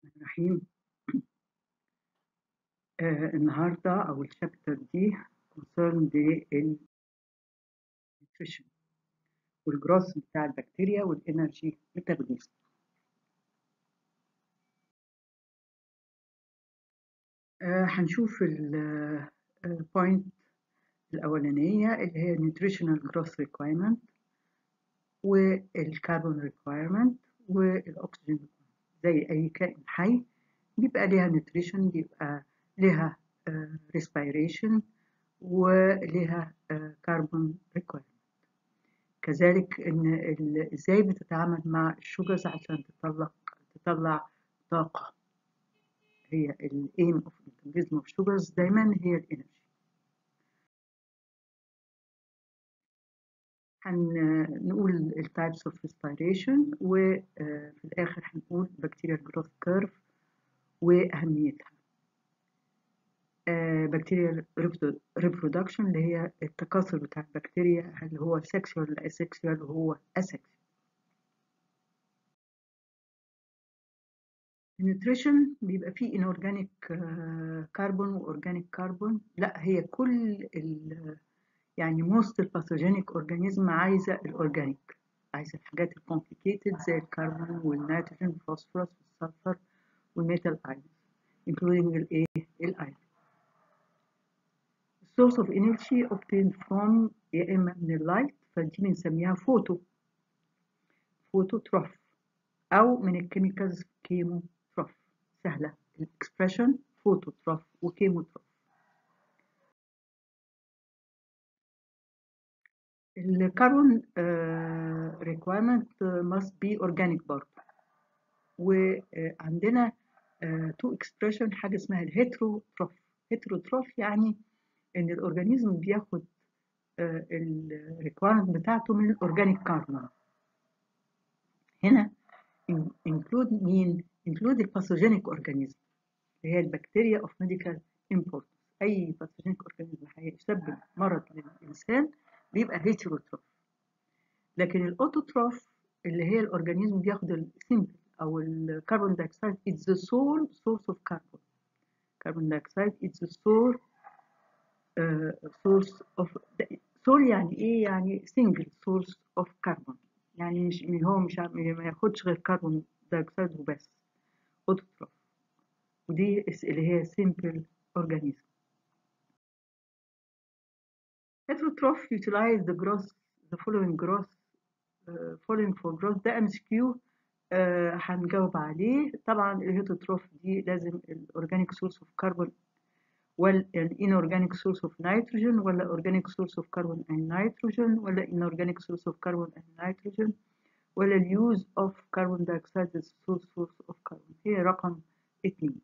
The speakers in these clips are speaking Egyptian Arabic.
الرحمن الرحيم آه النهاردة أو الشابتر دي concern بالنيوتريشن والجروث بتاع البكتيريا والإنرجي ميتابوليزم آه هنشوف البوينت الأولانية اللي هي nutritional growth requirement والكربون requirement والأكسجين زي أي كائن حي بيبقى ليها نيوتريشن بيبقى ليها ريسبيريشن وليها كربون ريكويرمنت كذلك ان ازاي بتتعامل مع الشوجرز عشان تطلع تطلع طاقة هي الايم اوف الميتابوليزم اوف شوجرز دايما هي الانرجي هنقول التايبس اوف ريسبيريشن وفي الاخر هنقول بكتيريال جروث كيرف واهميتها بكتيريا ريبرودكشن اللي هي التكاثر بتاع البكتيريا هل هو سكسوال ولا اسكسوال وهو اسكسوال النيوتريشن بيبقى فيه انورجانيك كربون واورجانيك كربون لا هي كل ال يعني موست الباثوجينيك اورجانيزم عايزه الاورجانيك عايزه الحاجات الكومبليكيتد زي الكربون والنيتروجين والفوسفورس والسلفر والميتال ايونز including الايه الايرون source of energy obtained from يا اما من اللايت فدي بنسميها فوتو فوتو تروف او من الكيميكالز كيمو تروف سهله الاكسبريشن فوتو تروف وكيمو تروف الكربون requirement must be organic برضه وعندنا تو اكسبريشن حاجه اسمها الهيتروتروف هيتروتروف يعني ان الاورجانيزم بياخد الريكويرمنت بتاعته من الاورجانيك كاربون هنا انكلود مين انكلود الباثوجينيك اورجانيزم اللي هي البكتيريا اوف ميديكال امبورت اي باثوجينيك اورجانيزم هيسبب مرض للانسان بيبقى هيتروتروف لكن الاوتوتروف اللي هي الاورجانيزم بياخد السيمبل او الكربون دايوكسيد it's the sole source of carbon carbon dioxide it's the sole uh, source of sole يعني ايه يعني single source of carbon يعني مش هو مش ما ياخدش غير كربون دايوكسيد وبس اوتوتروف ودي اللي هي simple organism heterotroph utilize the growth the following growth uh, following for growth ده ام كيو هنجاوب عليه طبعا الهيتروتروف دي لازم الاورجانيك سورس اوف كربون والانورجانيك سورس اوف نيتروجين ولا اورجانيك سورس اوف كربون اند نيتروجين ولا انورجانيك سورس اوف كربون اند نيتروجين ولا اليوز اوف كربون دايوكسيد سورس سورس اوف كربون هي رقم اتنين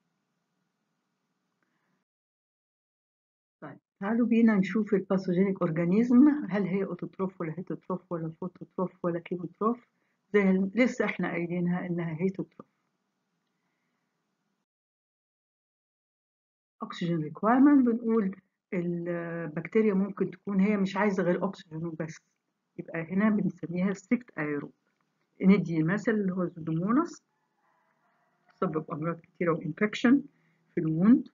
طيب تعالوا بينا نشوف الباثوجينيك اورجانيزم هل هي اوتوتروف ولا هيتوتروف ولا فوتوتروف ولا كيموتروف زي لسه احنا قايلينها انها هيتوتروف اكسجين ريكوايرمنت بنقول البكتيريا ممكن تكون هي مش عايزه غير اكسجين وبس يبقى هنا بنسميها ستريكت ايروب ندي مثل اللي هو الزودوموناس تسبب امراض كتيره وانفكشن في الوند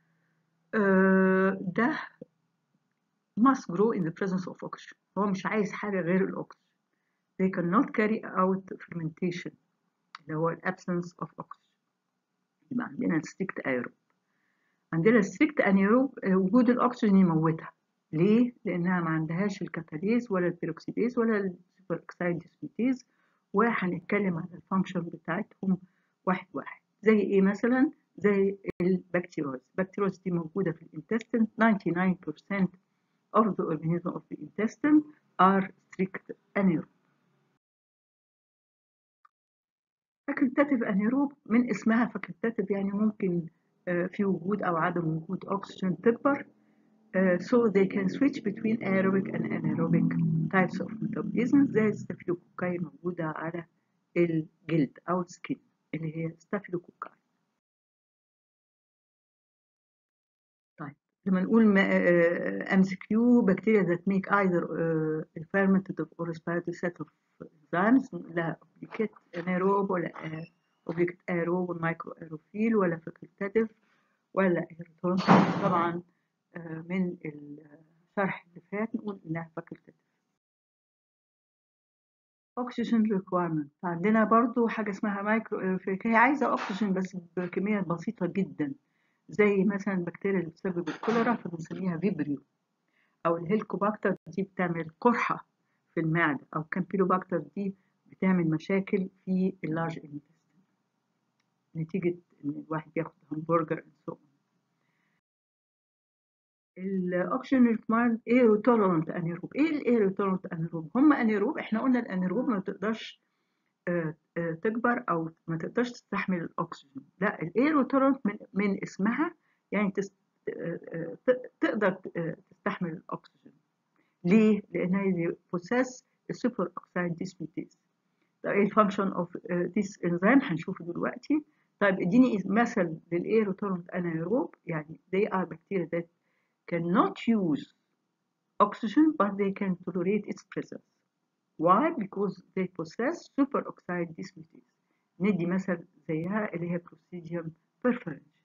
ده must grow in the presence of oxygen هو مش عايز حاجة غير الأكسجين they cannot carry out fermentation اللي هو absence of oxygen يبقى عندنا strict anaerob عندنا strict anaerob وجود الأكسجين يموتها ليه؟ لأنها ما عندهاش الكاتاليز ولا البيروكسيديز ولا السوبر اكسايد ديسميتيز وهنتكلم عن الفانكشن بتاعتهم واحد واحد زي ايه مثلا؟ زي البكتيروز البكتيروز دي موجودة في الانتستين 99% of the organism of the intestine are strict anaerobe facultative anaerobe من اسمها facultative يعني ممكن في وجود أو عدم وجود أكسجين تكبر so they can switch between aerobic and anaerobic types of metabolism زي الستافيلوكوكاي موجودة على الجلد أو السكين اللي هي ستافيلوكوكاي طيب لما نقول ام سي كيو بكتيريا ذات ميك ايذر fermented or respiratory set of enzymes لا اوبليكيت انيروب ولا اوبجكت ايروب والمايكرو ايروفيل ولا فاكولتاتيف ولا ايروتون طبعا من الشرح اللي فات نقول انها فاكولتاتيف oxygen requirement عندنا برضو حاجة اسمها مايكرو ايروفيل هي عايزة أكسجين بس بكمية بسيطة جدا زي مثلا البكتيريا اللي بتسبب الكوليرا فبنسميها فيبريو أو الهيلكوباكتر دي بتعمل قرحة في المعدة أو كامبيلوباكتر دي بتعمل مشاكل في اللارج انتستين نتيجة إن الواحد ياخد همبرجر and so on. الاوكسجين ريكوايرد ايرو تولرنت انيروب ايه الايرو تولرنت انيروب هم انيروب احنا قلنا الانيروب ما تقدرش تكبر او ما تقدرش تستحمل الاكسجين لا الايرو تولرنت من, من اسمها يعني تست... تقدر تستحمل الاكسجين ليه لانها بوسيس السوبر اوكسيد ديسميتيز طيب ايه الفانكشن اوف ذيس انزيم هنشوفه دلوقتي طيب اديني مثل للايرو تولرنت انيروب يعني they are bacteria that cannot use oxygen but they can tolerate its presence. Why? Because they possess superoxide dismutase. ندي مثل زيها اللي هي Clostridium perfringens.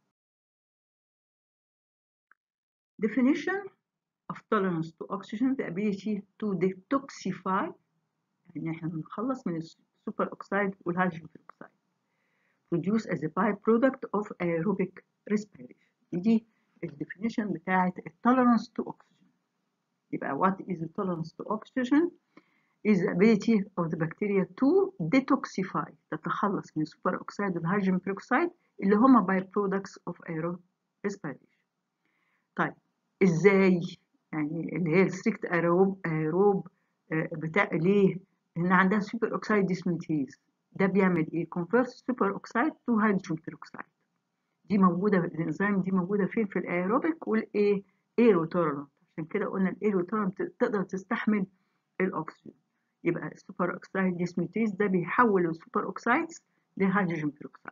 Definition of tolerance to oxygen the ability to detoxify يعني احنا بنخلص من السوبر اوكسايد والهيدروجين peroxide produce as a byproduct of aerobic respiration دي الديفينيشن بتاعت التولرانس تو oxygen يبقى what is the tolerance to oxygen is the ability of the bacteria to detoxify تتخلص من السوبر اوكسيد والهيدروجين peroxide اللي هما by products of aerobic respiration طيب ازاي يعني اللي هي الستريكت ايروب ايروب بتاع ليه ان عندها سوبر اوكسيد ديسمنتيز ده بيعمل ايه convert سوبر اوكسيد تو هيدروجين peroxide دي موجودة الانزيم دي موجودة فين في الايروبيك والايه ايروتورنت عشان كده قلنا الايروتورنت تقدر تستحمل الاكسجين يبقى السوبر اوكسيد ديسميتيز ده بيحول السوبر اوكسيدز لهيدروجين بيروكسيد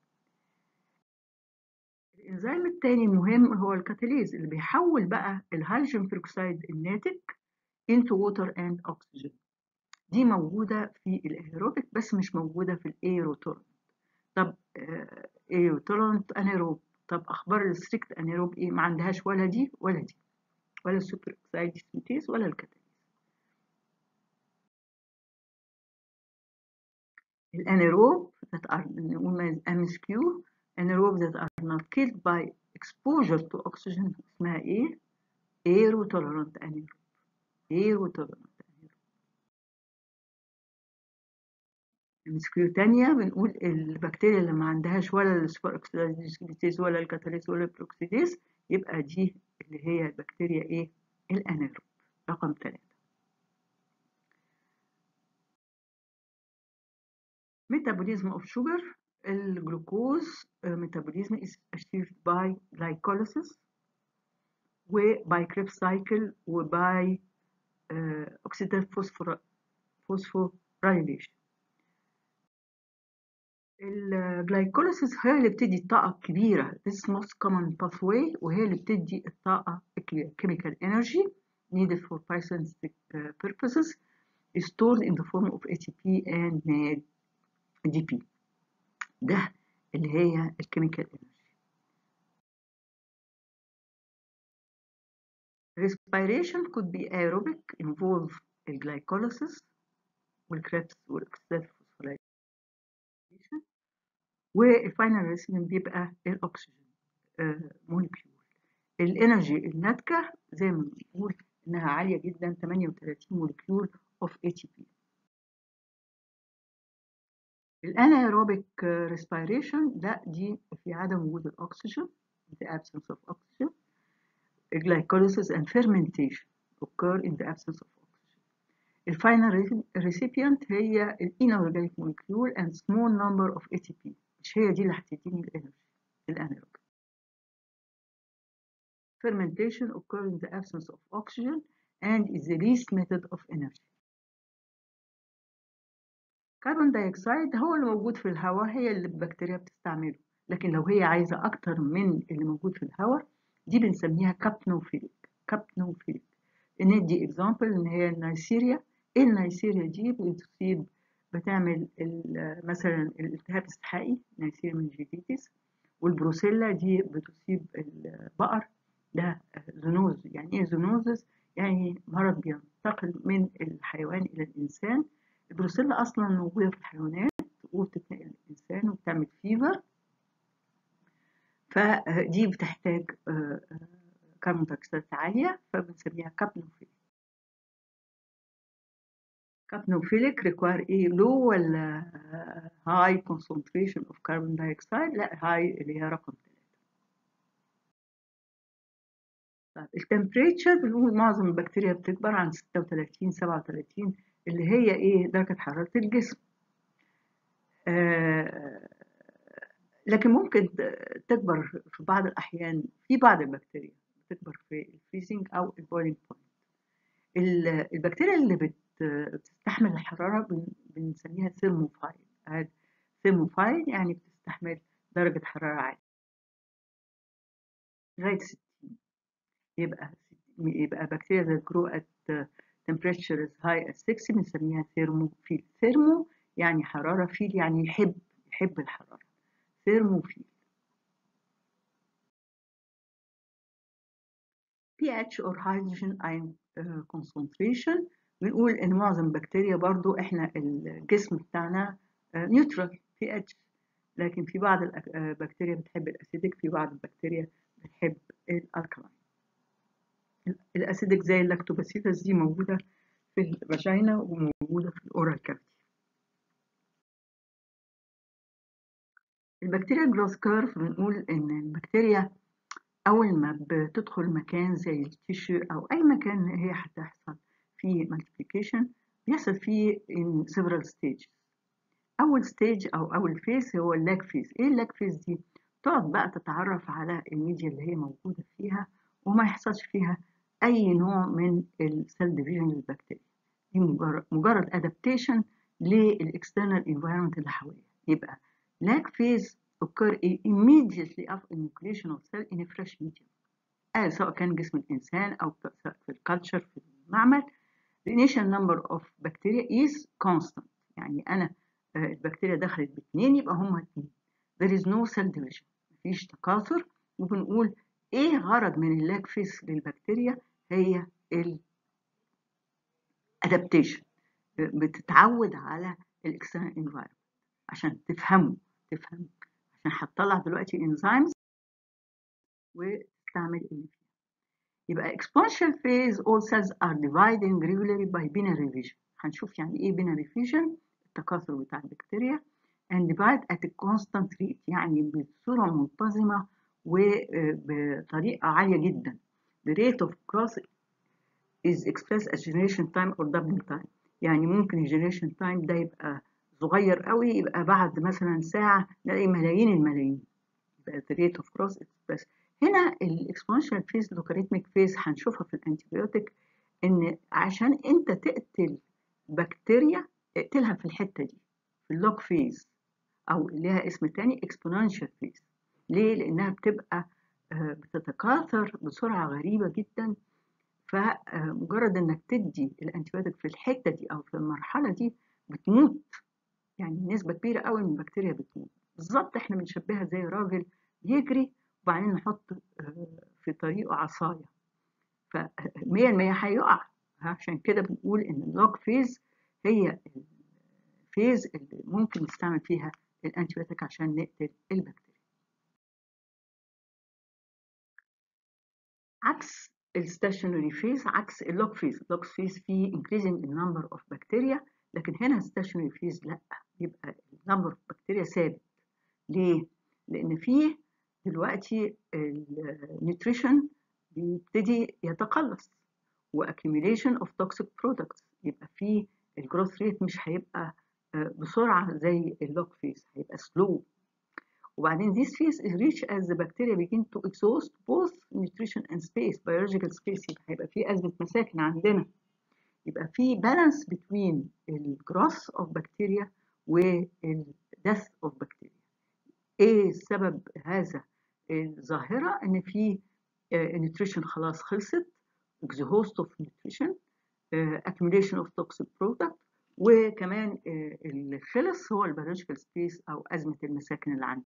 الانزيم الثاني المهم هو الكاتاليز اللي بيحول بقى الهيدروجين بيروكسيد الناتج into water and oxygen دي موجودة في الايروبيك بس مش موجودة في الايروتورنت طب ايروتورنت انيروب طب اخبار الستريكت انيروب ايه ما عندهاش ولا دي ولا دي ولا السوبر اوكسيد ديسميتيز ولا الكاتاليز الانيروب that are نقول MSQ anaerobe that are not killed by exposure to oxygen اسمها ايه؟ aerotolerant anaerobe aerotolerant MSQ تانية بنقول البكتيريا اللي ما عندهاش ولا السوبر اوكسيديز ولا الكاتاليز ولا البروكسيديز يبقى دي اللي هي البكتيريا ايه؟ الانيروب رقم ثلاثة metabolism of sugar الجلوكوز metabolism is achieved by glycolysis و by Krebs cycle و by uh, oxidative phosphorylation الجلايكوليسيس هي اللي بتدي الطاقة الكبيرة this is most common pathway وهي اللي بتدي الطاقة الكبيرة chemical energy needed for biosynthetic purposes is stored in the form of ATP and ADP ده اللي هي الكيميكال انرجي respiration could be aerobic involve الجلايكوليسيس والكريبس والاكسيداتيف فوسفوريليشن والفاينل ريسيبين بيبقى الاكسجين مولكيول الانرجي الناتجه زي ما بنقول انها عاليه جدا 38 مولكيول اوف اي تي بي الانايروبيك respiration لا دي في عدم وجود الاكسجين the absence of oxygen glycolysis and fermentation occur in the absence of oxygen الفاينل recipient هي الانورجانيك molecule and small number of ATP مش هي دي اللي هتديني الانرجي الانايروبيك fermentation occurs in the absence of oxygen and is the least method of energy كربون دايوكسيد هو اللي موجود في الهواء هي اللي البكتيريا بتستعمله لكن لو هي عايزة أكتر من اللي موجود في الهواء دي بنسميها كابنوفيليك كابنوفيليك ندي اكزامبل إن هي النيسيريا النيسيريا دي بتصيب بتعمل مثلا الالتهاب السحائي نيسير منجيتيتس والبروسيلا دي بتصيب البقر ده زونوز يعني ايه زونوزس يعني مرض بينتقل من الحيوان الى الانسان البروسيلا اصلا موجوده في الحيوانات وبتتنقل للانسان وبتعمل فيفر فدي بتحتاج كربون دايوكسيد عاليه فبنسميها كابنوفيل كابنوفيليك ريكوير ايه لو ولا هاي كونسنتريشن اوف كربون دايوكسيد لا هاي اللي هي رقم طيب التمبريتشر بنقول معظم البكتيريا بتكبر عن 36 37 اللي هي ايه درجة حرارة الجسم آه لكن ممكن تكبر في بعض الأحيان في بعض البكتيريا بتكبر في الفريزنج أو البويلينج بوينت البكتيريا اللي بت بتستحمل الحرارة بنسميها ثيرموفايل ثيرموفايل يعني بتستحمل درجة حرارة عالية لغاية 60 يبقى يبقى بكتيريا that grow at temperature as high as 60 بنسميها ثيرموفيل ثيرمو يعني حرارة فيل يعني يحب يحب الحرارة ثيرموفيل pH or hydrogen ion concentration بنقول ان معظم البكتيريا برضو احنا الجسم بتاعنا نيوترال pH لكن في بعض البكتيريا بتحب الاسيدك في بعض البكتيريا بتحب الالكلاين الاسيدك زي اللاكتوباسيلس دي موجوده في الفاجينا وموجوده في الاورال كافيتي البكتيريا جروث كيرف بنقول ان البكتيريا اول ما بتدخل مكان زي التيشو او اي مكان هي هتحصل فيه مالتيبليكيشن بيحصل فيه in several stages اول ستيج او اول فيس هو اللاج فيس ايه اللاج فيس دي تقعد بقى تتعرف على الميديا اللي هي موجوده فيها وما يحصلش فيها اي نوع من السيل ديفيجن للبكتيريا دي مجرد مجرد ادابتيشن للاكسترنال انفايرمنت اللي حواليها يبقى lag phase occur immediately after inoculation of cell in a fresh medium آه سواء كان جسم الإنسان أو في الكالتشر في المعمل the initial number of bacteria is constant يعني أنا آه البكتيريا دخلت باثنين يبقى هما اثنين there is no cell division مفيش تكاثر وبنقول إيه غرض من اللاج فيس للبكتيريا هي ال adaptation بتتعود على الاكسترنال environment عشان تفهمه تفهم عشان هتطلع دلوقتي انزيمز وتستعمل اللي فيها يبقى exponential phase all cells are dividing regularly by binary division هنشوف يعني ايه binary division التكاثر بتاع البكتيريا and divide at a constant rate يعني بصورة منتظمة وبطريقة عالية جدا the rate of growth is expressed as generation time or doubling time يعني ممكن الجنريشن تايم ده يبقى صغير قوي يبقى بعد مثلا ساعة نلاقي ملايين الملايين يبقى the rate of growth بس هنا الاكسبونشال فيز لوكاريتميك فيز هنشوفها في الانتيبيوتيك ان عشان انت تقتل بكتيريا اقتلها في الحتة دي في اللوك فيز او ليها اسم تاني اكسبوننشال فيز ليه؟ لانها بتبقى بتتكاثر بسرعة غريبة جدا فمجرد انك تدي الانتيبيوتيك في الحتة دي او في المرحلة دي بتموت يعني نسبة كبيرة قوي من البكتيريا بتموت بالظبط احنا بنشبهها زي راجل بيجري وبعدين نحط في طريقه عصاية فمية المية هيقع عشان كده بنقول ان اللوج فيز هي الفيز اللي ممكن نستعمل فيها الانتيبيوتيك عشان نقتل البكتيريا عكس الستاشنري فيز عكس اللوج فيز اللوج فيز فيه increasing the number of bacteria لكن هنا ستاشنري فيز لا يبقى النمبر اوف بكتيريا ثابت ليه؟ لأن فيه دلوقتي النيوتريشن بيبتدي يتقلص واكيوميليشن اوف توكسيك برودكتس يبقى فيه الجروث ريت مش هيبقى بسرعة زي اللوك فيز هيبقى سلو وبعدين this phase is reached as the bacteria begin to exhaust both nutrition and space biological space يبقى هيبقى فيه أزمة مساكن عندنا يبقى في بالانس بين الجروث اوف بكتيريا والديث اوف بكتيريا ايه سبب هذا الظاهره ان في نيوتريشن خلاص خلصت exhaust of nutrition accumulation of toxic product وكمان اللي خلص هو البيولوجيكال سبيس او ازمه المساكن اللي عندي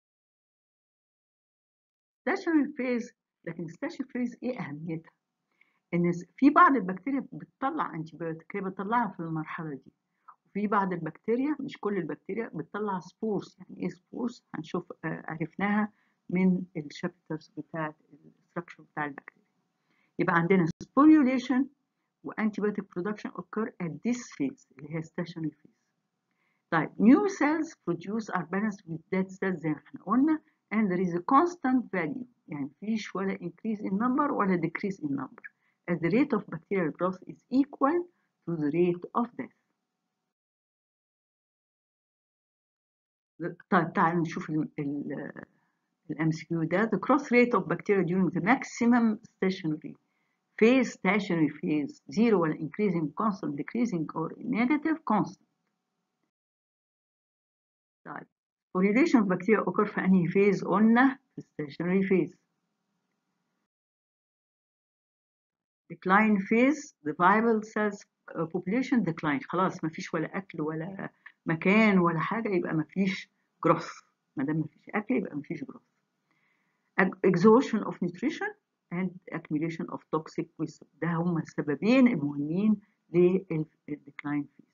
ستاشنري فيز لكن ستاشنري فيز ايه اهميتها ان في بعض البكتيريا بتطلع انتيبيوتيك هي بتطلعها في المرحله دي وفي بعض البكتيريا مش كل البكتيريا بتطلع سبورز يعني ايه سبورز هنشوف عرفناها من الشابترز بتاعت الاستراكشر بتاع البكتيريا يبقى عندنا sporulation وantibiotic production occur at this phase اللي هي stationary phase طيب new cells produce are balanced with dead cells زي ما احنا قلنا and there is a constant value يعني مفيش ولا increase in number ولا decrease in number as the rate of bacterial growth is equal to the rate of death طيب تعالوا نشوف الام سي كيو ده the growth rate of bacteria during the maximum stationary phase stationary phase zero ولا increasing constant decreasing or negative constant طيب sporulation of bacteria occur في أنهي phase قلنا في stationary phase decline phase the viable cells population decline خلاص مفيش ولا أكل ولا مكان ولا حاجة يبقى مفيش growth ما دام مفيش أكل يبقى مفيش growth exhaustion of nutrition and accumulation of toxic waste ده هما السببين المهمين للديكلاين فيز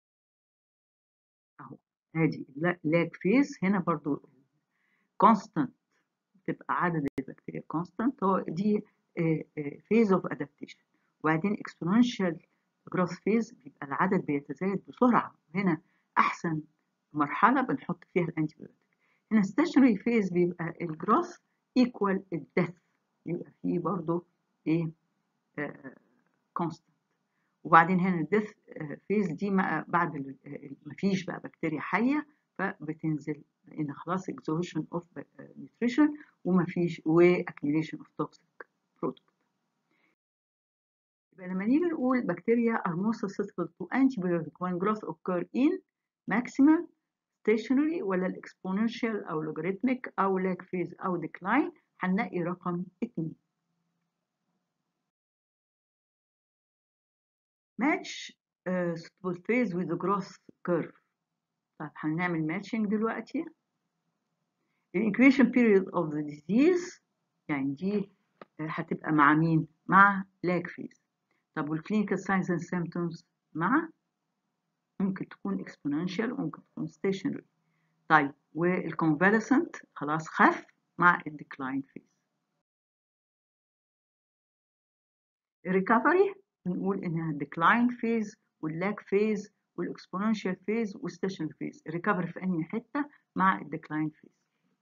اهو ادي اللاج فيز هنا برضو كونستانت تبقى عدد البكتيريا كونستانت هو دي فيز اوف ادابتيشن وبعدين اكسبوننشال جروث فيز بيبقى العدد بيتزايد بسرعه هنا احسن مرحله بنحط فيها الانتيبيوتيك هنا ستاشنري فيز بيبقى الجروث ايكوال الديث يبقى فيه برضو ايه كونستانت وبعدين هنا الديث فيز دي ما بعد ما فيش بقى بكتيريا حيه فبتنزل لان خلاص exhaustion of nutrition وما فيش و accumulation of toxic product يبقى لما نيجي نقول بكتيريا are most susceptible to antibiotic when growth occur in maximal stationary ولا الاكسبوننشال او logarithmic او lag phase او decline هنلاقي رقم 2 match uh, suitable phase with the growth curve طيب هنعمل matching دلوقتي the incubation period of the disease يعني دي هتبقى مع مين؟ مع lag phase طب والclinical signs and symptoms مع ممكن تكون exponential وممكن تكون stationary طيب والconvalescent خلاص خف مع الديكلاين فيز الريكفري بنقول انها الديكلاين فيز واللاج فيز والاكسبوننشال فيز والستيشنري فيز الريكفري في انهي حته مع الديكلاين فيز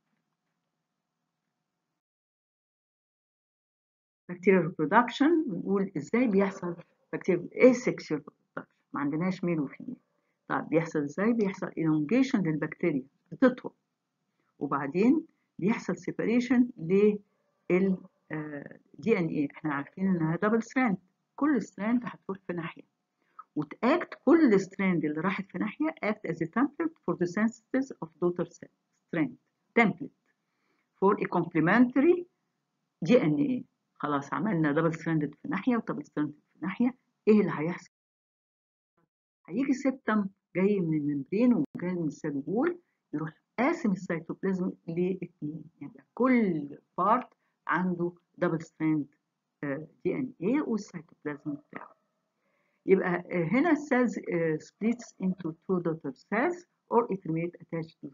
بكتيريا ريبرودكشن بنقول ازاي بيحصل بكتيريا ايه سيكشوال ريبرودكشن ما عندناش ميل وفيميل طيب بيحصل ازاي بيحصل elongation للبكتيريا بتطول وبعدين بيحصل سيبريشن لل دي ان ايه احنا عارفين انها دبل ستراند كل ستراند هتروح في ناحيه وتاكت كل ستراند اللي راحت في ناحيه act as a template for the synthesis of daughter strand template for a complementary دي ان ايه خلاص عملنا دبل ستراند في ناحيه ودبل ستراند في ناحيه ايه اللي هيحصل هيجي سيبتم جاي من الممبرين وجاي من السلول يروح قاسم السيتوبلازم لاثنين يعني كل بارت عنده دبل ستراند دي ان ايه والسيتوبلازم بتاعه يبقى هنا السيلز splits into two daughter cells or it remains attached to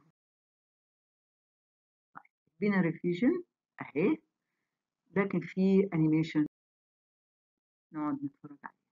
binary fusion اهي لكن في انيميشن نقعد نتفرج عليه